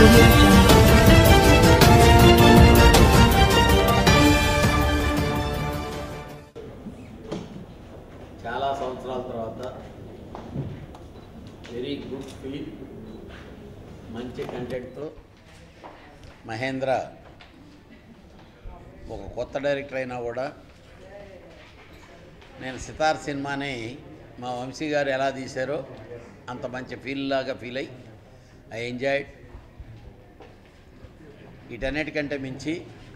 audio jungle. చాలా సంవత్సరాల తర్వాత వెరీ గుడ్ ఫీల్ మంచి కంటెంట్తో మహేంద్ర ఒక కొత్త డైరెక్టర్ అయినా కూడా నేను సితార్ సినిమాని మా వంశీ గారు ఎలా తీశారో అంత మంచి ఫీల్ లాగా ఫీల్ అయ్యి ఐ ఎంజాయ్డ్ వీటన్నిటికంటే మించి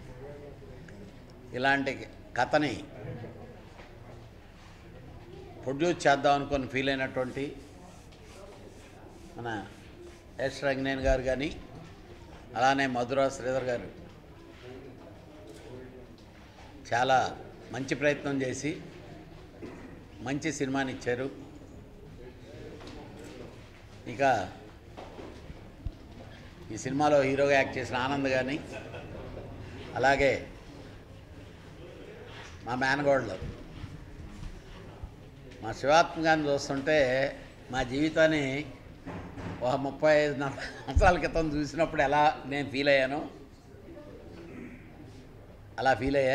ఇలాంటి కథని ప్రొడ్యూస్ చేద్దాం అనుకొని ఫీల్ అయినటువంటి మన ఎస్ రంగనేని గారు కానీ అలానే మధురా శ్రీధర్ గారు చాలా మంచి ప్రయత్నం చేసి మంచి సినిమాని ఇచ్చారు ఇక ఈ సినిమాలో హీరోగా యాక్ట్ చేసిన ఆనంద్ కానీ అలాగే మా మేనగోడలు మా శివాత్మ గారిని చూస్తుంటే మా జీవితాన్ని ఒక ముప్పై ఐదు నలభై సంవత్సరాల క్రితం చూసినప్పుడు ఎలా నేను ఫీల్ అయ్యాను అలా ఫీల్ అయ్యా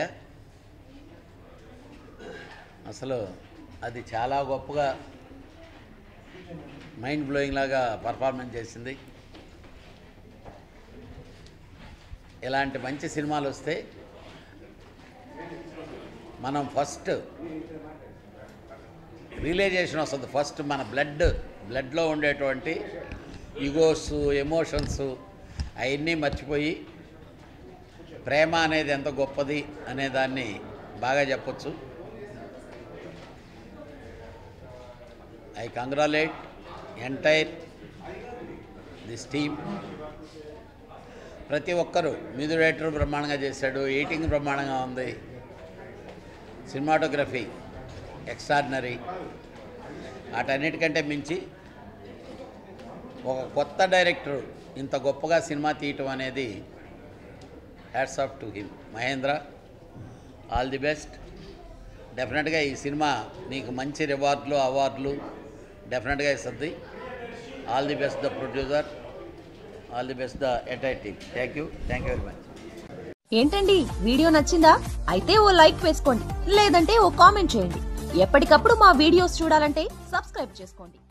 అసలు అది చాలా గొప్పగా మైండ్ బ్లోయింగ్ లాగా పర్ఫార్మెన్స్ చేసింది ఇలాంటి మంచి సినిమాలు వస్తే మనం ఫస్ట్ రియలైజేషన్ వస్తుంది ఫస్ట్ మన బ్లడ్ బ్లడ్లో ఉండేటువంటి ఈగోస్ ఎమోషన్స్ అవన్నీ మర్చిపోయి ప్రేమ అనేది ఎంత గొప్పది అనే దాన్ని బాగా చెప్పొచ్చు I congratulate entire this team ప్రతి ఒక్కరూ మ్యూజిక్ డైరెక్టర్ బ్రహ్మాండంగా చేశాడు ఎయిటింగ్ బ్రహ్మాండంగా ఉంది సినిమాటోగ్రఫీ ఎక్స్ట్రాడినరీ వాటన్నిటికంటే మించి ఒక కొత్త డైరెక్టర్ ఇంత గొప్పగా సినిమా తీయటం అనేది hats off to him Mahendra all the best డెఫినెట్గా ఈ సినిమా నీకు మంచి రివార్డులు అవార్డులు డెఫినెట్గా ఇస్తుంది all the best the producer all the best the entire team thank you thank you very much ఏంటండి వీడియో నచ్చిందా అయితే ఓ లైక్ వేసుకోండి లేదంటే ఓ కామెంట్ చేయండి ఎప్పటికప్పుడు మా వీడియోస్ చూడాలంటే సబ్స్క్రైబ్ చేసుకోండి